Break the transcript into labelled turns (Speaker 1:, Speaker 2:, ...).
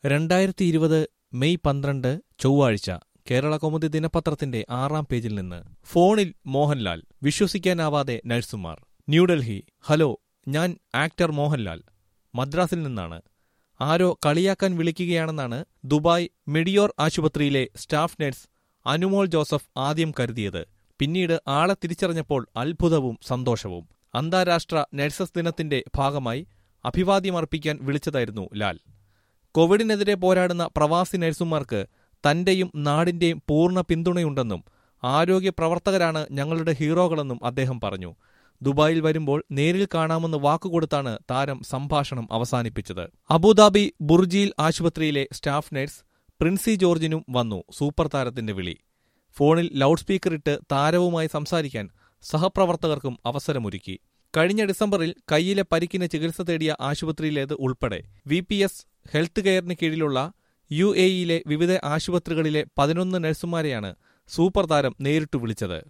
Speaker 1: രണ്ടായിരത്തി ഇരുപത് മെയ് പന്ത്രണ്ട് ചൊവ്വാഴ്ച കേരള കൗമുദി ദിനപത്രത്തിന്റെ ആറാം പേജിൽ നിന്ന് ഫോണിൽ മോഹൻലാൽ വിശ്വസിക്കാനാവാതെ നഴ്സുമാർ ന്യൂഡൽഹി ഹലോ ഞാൻ ആക്ടർ മോഹൻലാൽ മദ്രാസിൽ നിന്നാണ് ആരോ കളിയാക്കാൻ വിളിക്കുകയാണെന്നാണ് ദുബായ് മെഡിയോർ ആശുപത്രിയിലെ സ്റ്റാഫ് നഴ്സ് അനുമോൾ ജോസഫ് ആദ്യം കരുതിയത് പിന്നീട് ആളെ തിരിച്ചറിഞ്ഞപ്പോൾ അത്ഭുതവും സന്തോഷവും അന്താരാഷ്ട്ര നഴ്സസ് ദിനത്തിന്റെ ഭാഗമായി അഭിവാദ്യമർപ്പിക്കാൻ വിളിച്ചതായിരുന്നു ലാൽ കോവിഡിനെതിരെ പോരാടുന്ന പ്രവാസി നഴ്സുമാർക്ക് തന്റെയും നാടിന്റെയും പൂർണ്ണ പിന്തുണയുണ്ടെന്നും ആരോഗ്യ പ്രവർത്തകരാണ് ഞങ്ങളുടെ ഹീറോകളെന്നും അദ്ദേഹം പറഞ്ഞു ദുബായിൽ വരുമ്പോൾ നേരിൽ കാണാമെന്ന് വാക്കുകൊടുത്താണ് താരം സംഭാഷണം അവസാനിപ്പിച്ചത് അബുദാബി ബുർജിയിൽ ആശുപത്രിയിലെ സ്റ്റാഫ് നഴ്സ് പ്രിൻസി ജോർജിനും വന്നു സൂപ്പർ താരത്തിന്റെ വിളി ഫോണിൽ ലൗഡ് സ്പീക്കറിട്ട് താരവുമായി സംസാരിക്കാൻ സഹപ്രവർത്തകർക്കും അവസരമൊരുക്കി കഴിഞ്ഞ ഡിസംബറിൽ കയ്യിലെ പരിക്കിന് ചികിത്സ തേടിയ ആശുപത്രിയിലേത് ഉൾപ്പെടെ വി പി എസ് ഹെൽത്ത് കെയറിന് കീഴിലുള്ള യു എ ഇയിലെ വിവിധ ആശുപത്രികളിലെ പതിനൊന്ന് നഴ്സുമാരെയാണ് സൂപ്പർ താരം നേരിട്ടു വിളിച്ചത്